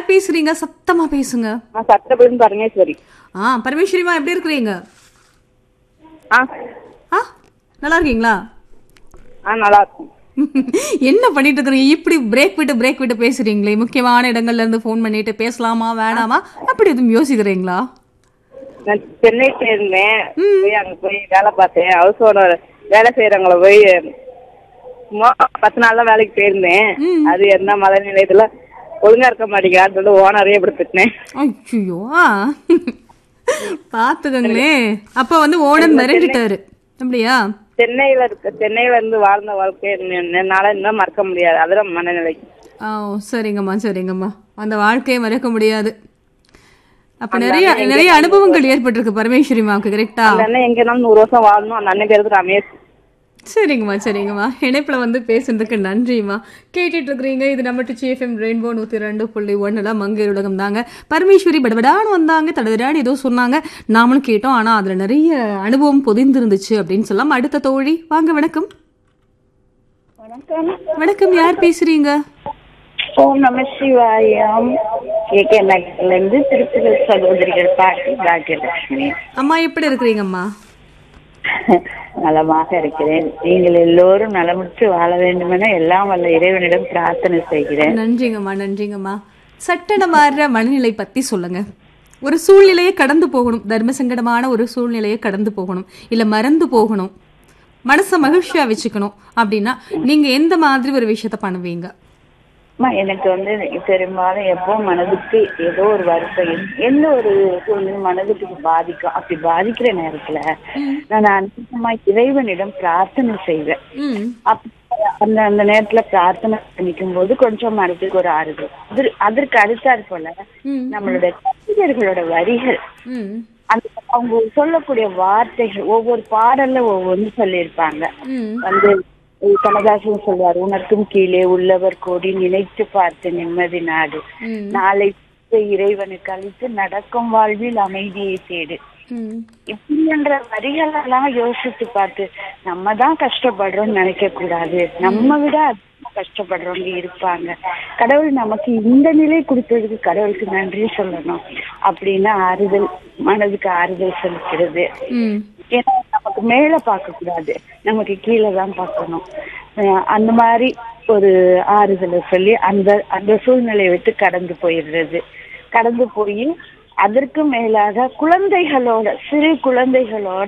யார் பேசுறீங்க சத்தமா பேசுங்க நான் சட்டப்படி பரமேஸ்வரி ஆ பரமேஸ்வரிமா எப்படி இருக்கிறீங்க ஆ ஆ நல்லா இருக்கீங்களா ஆ நல்லா இருக்கும் என்ன பண்ணிட்டு இருக்கிறீங்க இப்படி பிரேக் விட்டு பிரேக் விட்டு பேசுறீங்களே முக்கியமான இடங்கள்ல இருந்து ஃபோன் பண்ணிட்டு பேசலாமா வேணாமா அப்படி எதுவும் யோசிக்கிறீங்களா நான் சென்னை போயிருந்தேன் போய் அங்க போய் வேலை பார்த்தேன் ஹவுஸ் ஓனர் வேலை செய்யறவங்கள போய் சும்மா பத்து நாள்ல வேலைக்கு போயிருந்தேன் அது என்ன மழை நிலையத்துல ஒழுங்கா இருக்க மாட்டேங்கிறான்னு சொல்லி ஓனரே இப்படி திட்டினேன் ஐயோ பாத்துக்கங்களே அப்ப வந்து ஓனர் மிரண்டிட்டாரு அப்படியா சென்னையில இருக்க சென்னையில இருந்து வாழ்ந்த வாழ்க்கை என்னால இன்னும் மறக்க முடியாது அதுல மனநிலை ஆ சரிங்கம்மா சரிங்கம்மா அந்த வாழ்க்கையை மறக்க முடியாது அப்ப நிறைய நிறைய அனுபவங்கள் ஏற்பட்டிருக்கு பரமேஸ்வரிமாவுக்கு கரெக்டா அந்த அண்ணன் எங்கனாலும் நூறு வருஷம் வாழணும் அந்த அண்ணன் பேருக்கு ரமேஷ் சரிங்கம்மா சரிங்கம்மா இணைப்புல வந்து பேசுனதுக்கு நன்றிம்மா கேட்டுட்டு இருக்கிறீங்க இது நம்ம டிச்சிஎஃப்எம் ரெயின்போ நூத்தி ரெண்டு புள்ளி ஒண்ணுல மங்கை உலகம் தாங்க பரமேஸ்வரி படபடான்னு வந்தாங்க தடதடான்னு ஏதோ சொன்னாங்க நாமளும் கேட்டோம் ஆனா அதுல நிறைய அனுபவம் பொதிந்திருந்துச்சு அப்படின்னு சொல்லலாம் அடுத்த தோழி வாங்க வணக்கம் வணக்கம் வணக்கம் யார் பேசுறீங்க ஓம் நம சிவாயம் கே கே நகர்ல இருந்து திருப்பதி சகோதரிகள் பாட்டி பாக்கியலட்சுமி அம்மா எப்படி இருக்கிறீங்கம்மா நலமாக இருக்கிறேன் நீங்கள் எல்லோரும் நலமுற்று வாழ வேண்டுமென எல்லாம் வல்ல இறைவனிடம் பிரார்த்தனை செய்கிறேன் நன்றிங்கம்மா நன்றிங்கம்மா சட்டன மாறுற மனநிலை பத்தி சொல்லுங்க ஒரு சூழ்நிலையை கடந்து போகணும் தர்ம சங்கடமான ஒரு சூழ்நிலையை கடந்து போகணும் இல்ல மறந்து போகணும் மனசை மகிழ்ச்சியா வச்சுக்கணும் அப்படின்னா நீங்க எந்த மாதிரி ஒரு விஷயத்த பண்ணுவீங்க அம்மா, எனக்கு வந்து பெரும்பாலும் எப்போ மனதுக்கு ஏதோ ஒரு வருத்தம் எந்த ஒரு சூழ்நிலை மனதுக்கு பாதிக்கும் அப்படி பாதிக்கிற நேரத்துல நான் அநேகமா இறைவனிடம் பிரார்த்தனை செய்வேன் ம் அப்ப அந்த அந்த நேரத்துல பிரார்த்தனை பண்ணிக்கும் போது கொஞ்சம் மனதுக்கு ஒரு ஆறுதல் அது அதற்கு அடுத்தாற் போல ம். நம்மளுடைய கவிஞர்களோட வரிகள் ம் அந்த அவங்க சொல்லக்கூடிய வார்த்தைகள் ஒவ்வொரு பாடல்ல ஒவ்வொன்று சொல்லியிருப்பாங்க ம் வந்து கனகாசன் சொல்வார் உனக்கும் கீழே உள்ளவர் கோடி நினைத்து பார்த்து நிம்மதி நாடு ம் நாளை இறைவனுக்கு அளித்து நடக்கும் வாழ்வில் அமைதியை தேடு ம் இப்படி என்ற வரிகள் எல்லாம் யோசித்து பார்த்து நம்ம தான் கஷ்டப்படுறோம்னு நினைக்க கூடாது நம்ம விட அதிகமா கஷ்டப்படுறவங்க இருப்பாங்க கடவுள் நமக்கு இந்த நிலை கொடுத்ததுக்கு கடவுளுக்கு நன்றி சொல்லணும் அப்படின்னு ஆறுதல் மனதுக்கு ஆறுதல் செலுத்துறது ம் ஏன்னா நமக்கு மேல பார்க்க கூடாது நமக்கு கீழே தான் பார்க்கணும் அஹ் அந்த மாதிரி ஒரு ஆறுதலை சொல்லி அந்த அந்த சூழ்நிலையை விட்டு கடந்து போயிடுறது கடந்து போய் அதற்கு மேலாக குழந்தைகளோட சிறு குழந்தைகளோட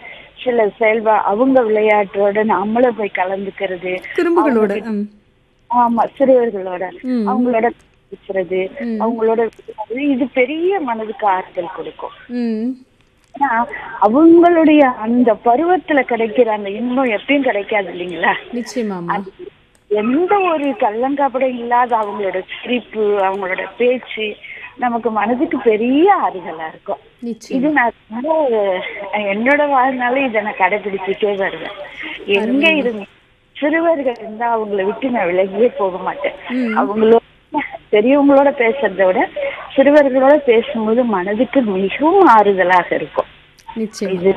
சில செயல்பா அவங்க விளையாட்டோட நம்மளும் போய் கலந்துக்கிறது குறும்புகளோட ம் ஆமா சிறுவர்களோட ம். அவங்களோட பேசுறது அவங்களோட விளையாடுறது, இது பெரிய மனதுக்கு ஆறுதல் கொடுக்கும் ம் ஆனா, அவங்களுடைய அந்த பருவத்துல கிடைக்கிற அந்த இன்பம் எப்பயும் கிடைக்காது இல்லைங்களா நிச்சயமாம்மா அது எந்த ஒரு கள்ளங்காப்படம் இல்லாத அவங்களோட சிரிப்பு அவங்களோட பேச்சு நமக்கு மனதுக்கு பெரிய ஆறுதலா இருக்கும் நிச்சயம் இது நான் ரொம்ப என்னோட வாழ்நாள இதை நான் கடைபிடிச்சிட்டே வருவேன் எங்க இருந்து சிறுவர்கள் இருந்தா அவங்கள விட்டு நான் விலகியே போக மாட்டேன் அவங்களோட பெரியவங்களோட பேசுறதை விட சிறுவர்களோட பேசும்போது மனதுக்கு மிகவும் ஆறுதலாக இருக்கும் நிச்சயம் இது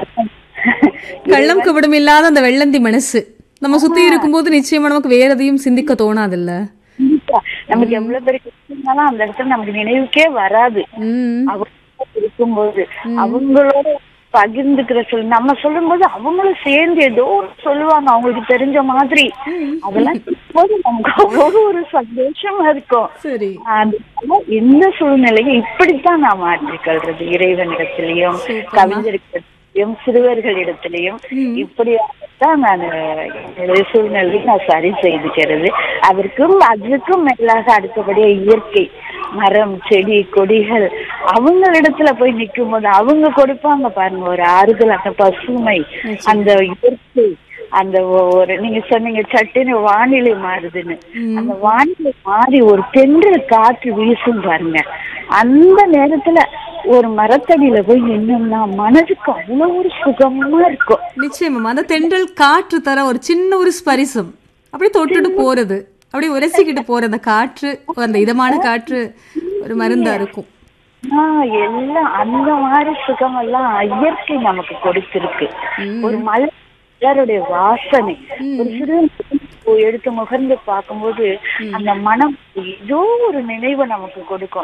கள்ளம் கபடம் இல்லாத அந்த வெள்ளந்தி மனசு நம்ம சுத்தி இருக்கும்போது நிச்சயமா நமக்கு வேற எதையும் சிந்திக்க தோணாதுல்ல கண்டிப்பா. நமக்கு எவ்வளவு பெரிய கஷ்டம்னாலும் அந்த இடத்துல நமக்கு நினைவுக்கே வராது ம் அவங்க இருக்கும்போது அவங்களோட பகிர்ந்துக்கிற சொல் நம்ம சொல்லும்போது அவங்களும் சேர்ந்து ஏதோ ஒண்ணு சொல்லுவாங்க அவங்களுக்கு தெரிஞ்ச மாதிரி அதெல்லாம் போது நமக்கு அவ்வளவு ஒரு சந்தோஷமா இருக்கும் சரி அதனால எந்த சூழ்நிலையும் இப்படித்தான் நான் மாற்றிக்கொள்றது இறைவனிடத்திலையும் கவிஞர்களிடத்திலையும் சிறுவர்களிடத்திலையும் இப்படியாகத்தான் நான் என்னுடைய சூழ்நிலையை நான் சரி செய்துக்கிறது அதற்கும் அதுக்கும் மேலாக அடுத்தபடியா இயற்கை மரம் செடி கொடிகள் அவங்களிடத்துல போய் நிக்கும் போது அவங்க கொடுப்பாங்க பாருங்க ஒரு ஆறுதல் அந்த பசுமை அந்த இயற்கை அந்த ஒ- ஒரு நீங்க சொன்னீங்க சட்டுன்னு வானிலை மாறுதுன்னு அந்த வானிலை மாறி ஒரு தென்றல் காற்று வீசும் பாருங்க அந்த நேரத்துல ஒரு மரத்தடியில போய் நின்னோம்னா மனதுக்கு அவ்வளவு ஒரு சுகமா இருக்கும் நிச்சயமா அந்த தென்றல் காற்று தர ஒரு சின்ன ஒரு ஸ்பரிசம் அப்படியே தொட்டுட்டு போறது அப்படியே உரசிக்கிட்டு போற அந்த காற்று அந்த இதமான காற்று ஒரு மருந்தா இருக்கும் ஆஹ் எல்லாம் அந்த மாதிரி சுகம் எல்லாம் இயற்கை நமக்கு கொடுத்திருக்கு ஒரு மலை மலருடைய வாசனை ஒரு சிறு எடுத்து முகர்ந்து பார்க்கும்போது அந்த மனம் ஏதோ ஒரு நினைவை நமக்கு கொடுக்கும்